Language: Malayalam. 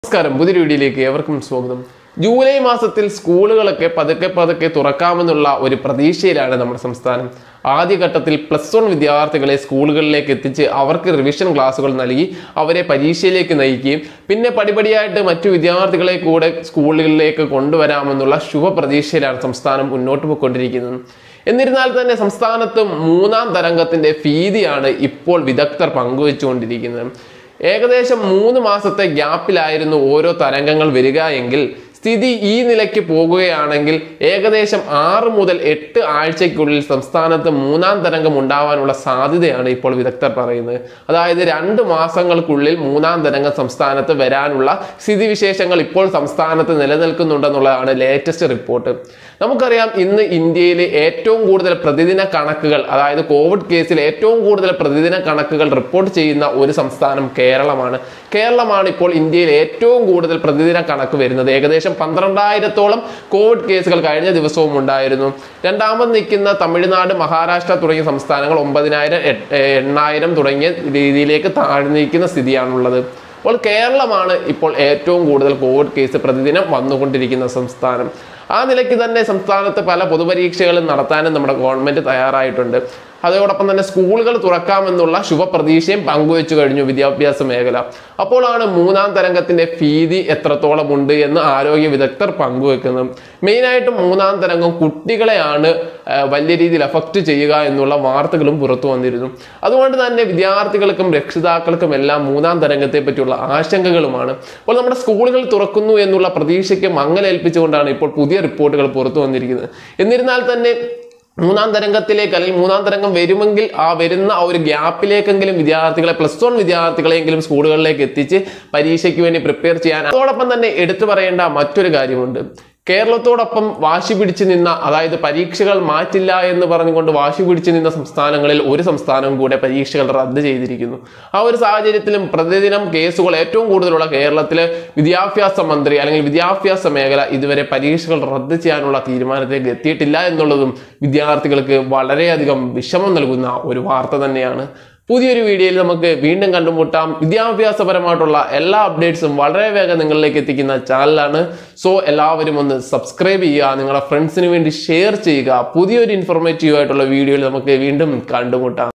നമസ്കാരം പുതിയൊരു വീഡിയോയിലേക്ക് ഏവർക്കും സ്വാഗതം ജൂലൈ മാസത്തിൽ സ്കൂളുകളൊക്കെ പതുക്കെ പതുക്കെ തുറക്കാമെന്നുള്ള ഒരു പ്രതീക്ഷയിലാണ് നമ്മുടെ സംസ്ഥാനം ആദ്യഘട്ടത്തിൽ പ്ലസ് വൺ വിദ്യാർത്ഥികളെ സ്കൂളുകളിലേക്ക് എത്തിച്ച് അവർക്ക് റിവിഷൻ ക്ലാസ്സുകൾ നൽകി അവരെ പരീക്ഷയിലേക്ക് നയിക്കുകയും പിന്നെ പടിപടിയായിട്ട് മറ്റു വിദ്യാർത്ഥികളെ കൂടെ സ്കൂളുകളിലേക്ക് കൊണ്ടുവരാമെന്നുള്ള ശുഭപ്രതീക്ഷയിലാണ് സംസ്ഥാനം മുന്നോട്ട് പോയിക്കൊണ്ടിരിക്കുന്നത് എന്നിരുന്നാൽ തന്നെ സംസ്ഥാനത്ത് മൂന്നാം തരംഗത്തിന്റെ ഭീതിയാണ് ഇപ്പോൾ വിദഗ്ധർ പങ്കുവെച്ചുകൊണ്ടിരിക്കുന്നത് ഏകദേശം മൂന്ന് മാസത്തെ ഗ്യാപ്പിലായിരുന്നു ഓരോ തരംഗങ്ങൾ വരിക എങ്കിൽ സ്ഥിതി ഈ നിലയ്ക്ക് പോകുകയാണെങ്കിൽ ഏകദേശം ആറ് മുതൽ എട്ട് ആഴ്ചയ്ക്കുള്ളിൽ സംസ്ഥാനത്ത് മൂന്നാം തരംഗം ഉണ്ടാവാനുള്ള സാധ്യതയാണ് ഇപ്പോൾ വിദഗ്ധർ പറയുന്നത് അതായത് രണ്ട് മാസങ്ങൾക്കുള്ളിൽ മൂന്നാം തരംഗം സംസ്ഥാനത്ത് വരാനുള്ള സ്ഥിതിവിശേഷങ്ങൾ ഇപ്പോൾ സംസ്ഥാനത്ത് നിലനിൽക്കുന്നുണ്ടെന്നുള്ളതാണ് ലേറ്റസ്റ്റ് റിപ്പോർട്ട് നമുക്കറിയാം ഇന്ന് ഇന്ത്യയിൽ ഏറ്റവും കൂടുതൽ പ്രതിദിന കണക്കുകൾ അതായത് കോവിഡ് കേസിൽ ഏറ്റവും കൂടുതൽ പ്രതിദിന കണക്കുകൾ റിപ്പോർട്ട് ചെയ്യുന്ന ഒരു സംസ്ഥാനം കേരളമാണ് കേരളമാണ് ഇപ്പോൾ ഇന്ത്യയിൽ ഏറ്റവും കൂടുതൽ പ്രതിദിന കണക്ക് വരുന്നത് ഏകദേശം പന്ത്രണ്ടായിരത്തോളം കോവിഡ് കേസുകൾ കഴിഞ്ഞ ദിവസവും ഉണ്ടായിരുന്നു രണ്ടാമത് നിൽക്കുന്ന തമിഴ്നാട് മഹാരാഷ്ട്ര തുടങ്ങിയ സംസ്ഥാനങ്ങൾ ഒമ്പതിനായിരം എട്ട് എണ്ണായിരം തുടങ്ങിയ രീതിയിലേക്ക് താഴ്ന്നിരിക്കുന്ന സ്ഥിതിയാണുള്ളത് അപ്പോൾ കേരളമാണ് ഇപ്പോൾ ഏറ്റവും കൂടുതൽ കോവിഡ് കേസ് പ്രതിദിനം വന്നുകൊണ്ടിരിക്കുന്ന സംസ്ഥാനം ആ നിലയ്ക്ക് തന്നെ സംസ്ഥാനത്ത് പല പൊതുപരീക്ഷകളും നടത്താനും നമ്മുടെ ഗവൺമെന്റ് തയ്യാറായിട്ടുണ്ട് അതോടൊപ്പം തന്നെ സ്കൂളുകൾ തുറക്കാമെന്നുള്ള ശുഭപ്രതീക്ഷയും പങ്കുവെച്ചു കഴിഞ്ഞു വിദ്യാഭ്യാസ മേഖല അപ്പോഴാണ് മൂന്നാം തരംഗത്തിന്റെ ഭീതി എത്രത്തോളം ഉണ്ട് എന്ന് ആരോഗ്യ വിദഗ്ധർ പങ്കുവെക്കുന്നത് മെയിനായിട്ടും മൂന്നാം തരംഗം കുട്ടികളെയാണ് ആ, വലിയ രീതിയിൽ എഫക്റ്റ് ചെയ്യുക എന്നുള്ള വാർത്തകളും പുറത്തു വന്നിരുന്നു അതുകൊണ്ട് തന്നെ വിദ്യാർത്ഥികൾക്കും രക്ഷിതാക്കൾക്കും എല്ലാം മൂന്നാം തരംഗത്തെ പറ്റിയുള്ള ആശങ്കകളുമാണ് അപ്പോൾ നമ്മുടെ സ്കൂളുകൾ തുറക്കുന്നു എന്നുള്ള പ്രതീക്ഷയ്ക്ക് മങ്ങലേൽപ്പിച്ചുകൊണ്ടാണ് ഇപ്പോൾ പുതിയ റിപ്പോർട്ടുകൾ പുറത്തു വന്നിരിക്കുന്നത് എന്നിരുന്നാൽ തന്നെ മൂന്നാം തരംഗത്തിലേക്ക് അല്ലെങ്കിൽ മൂന്നാം തരംഗം വരുമെങ്കിൽ ആ വരുന്ന ആ ഒരു ഗ്യാപ്പിലേക്കെങ്കിലും വിദ്യാർത്ഥികളെ പ്ലസ് വൺ വിദ്യാർത്ഥികളെങ്കിലും സ്കൂളുകളിലേക്ക് എത്തിച്ച് പരീക്ഷയ്ക്ക് വേണ്ടി പ്രിപ്പയർ ചെയ്യാൻ അതോടൊപ്പം തന്നെ എടുത്തു പറയേണ്ട മറ്റൊരു കാര്യമുണ്ട് കേരളത്തോടൊപ്പം വാശി പിടിച്ചു നിന്ന അതായത് പരീക്ഷകൾ മാറ്റില്ല എന്ന് പറഞ്ഞുകൊണ്ട് വാശി പിടിച്ചു നിന്ന സംസ്ഥാനങ്ങളിൽ ഒരു സംസ്ഥാനം കൂടെ പരീക്ഷകൾ റദ്ദ് ചെയ്തിരിക്കുന്നു ആ ഒരു സാഹചര്യത്തിലും പ്രതിദിനം കേസുകൾ ഏറ്റവും കൂടുതലുള്ള കേരളത്തിലെ വിദ്യാഭ്യാസ മന്ത്രി അല്ലെങ്കിൽ വിദ്യാഭ്യാസ മേഖല ഇതുവരെ പരീക്ഷകൾ റദ്ദ് ചെയ്യാനുള്ള തീരുമാനത്തിലേക്ക് എത്തിയിട്ടില്ല എന്നുള്ളതും വിദ്യാർത്ഥികൾക്ക് വളരെയധികം വിഷമം നൽകുന്ന ഒരു വാർത്ത തന്നെയാണ് പുതിയൊരു വീഡിയോയിൽ നമുക്ക് വീണ്ടും കണ്ടുമുട്ടാം വിദ്യാഭ്യാസപരമായിട്ടുള്ള എല്ലാ അപ്ഡേറ്റ്സും വളരെ വേഗം നിങ്ങളിലേക്ക് എത്തിക്കുന്ന ചാനലാണ് സോ എല്ലാവരും ഒന്ന് സബ്സ്ക്രൈബ് ചെയ്യുക നിങ്ങളുടെ ഫ്രണ്ട്സിന് വേണ്ടി ഷെയർ ചെയ്യുക പുതിയൊരു ഇൻഫോർമേറ്റീവ് ആയിട്ടുള്ള വീഡിയോയിൽ നമുക്ക് വീണ്ടും കണ്ടുമുട്ടാം